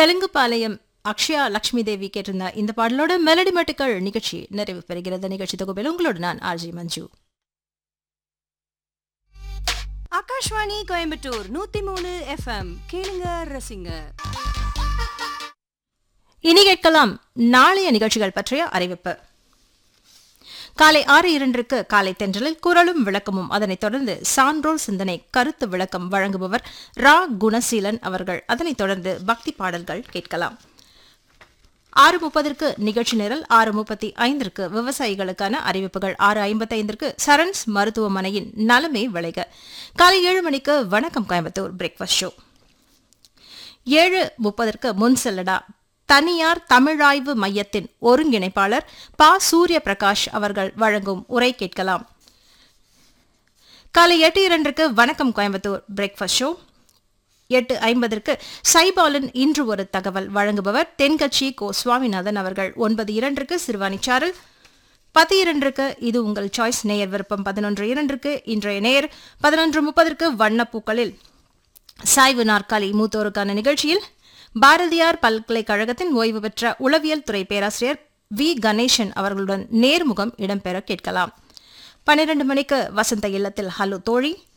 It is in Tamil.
தெலுங்குபாளையம் அக்ஷயா லட்சுமி தேவி கேட்டிருந்த இந்த பாடலோட மெலடி மட்டுக்கள் நிகழ்ச்சி நிறைவு பெறுகிறது நிகழ்ச்சி தொகுப்பில் உங்களோடு நான் ஆர்ஜி மஞ்சு ஆகாஷ்வாணி கோயம்புத்தூர் நூத்தி மூணு எஃப்எம் கேளுங்க ரசிங்க இனி கேட்கலாம் நாளைய நிகழ்ச்சிகள் பற்றிய அறிவிப்பு காலை ஆறு இரண்டிற்கு காலை தென்றலில் குரலும் விளக்கமும் அதனைத் தொடர்ந்து சான்றோர் சிந்தனை கருத்து விளக்கம் வழங்குபவர் ரா குணசீலன் அவர்கள் அதனைத் தொடர்ந்து பக்தி பாடல்கள் கேட்கலாம் ஆறு முப்பதற்கு நிகழ்ச்சி நிரல் ஆறு முப்பத்தி ஐந்திற்கு விவசாயிகளுக்கான அறிவிப்புகள் ஆறு ஐம்பத்தைந்திற்கு சரண்ஸ் மருத்துவமனையின் நலமே விளைக காலை ஏழு மணிக்கு வணக்கம் கோயம்புத்தூர் பிரேக்ஃபாஸ்ட் ஷோ ஏழு முப்பதற்கு முன் செல்லடா தனியார் தமிழாய்வு மையத்தின் ஒருங்கிணைப்பாளர் ப சூரிய பிரகாஷ் அவர்கள் வழங்கும் உரை கேட்கலாம் காலை எட்டு இரண்டுக்கு வணக்கம் கோயம்புத்தூர் பிரேக்ஃபாஸ்ட் ஷோ எட்டு ஐம்பதற்கு சைபாலன் இன்று ஒரு தகவல் வழங்குபவர் தென்கட்சி கோ சுவாமிநாதன் அவர்கள் ஒன்பது இரண்டுக்கு சிறுவாணிச்சாரல் பத்து இரண்டுக்கு இது உங்கள் சாய்ஸ் நேயர் விருப்பம் பதினொன்று இரண்டுக்கு இன்றைய நேயர் பதினொன்று முப்பதற்கு வண்ணப்பூக்களில் சாய்வு நாற்காலி மூத்தோருக்கான நிகழ்ச்சியில் பாரதியார் பல்கலைக்கழகத்தின் ஓய்வு பெற்ற உளவியல் துறை பேராசிரியர் வி கணேசன் அவர்களுடன் நேர்முகம் இடம்பெற கேட்கலாம் பன்னிரண்டு மணிக்கு வசந்த இல்லத்தில் ஹலோ தோழி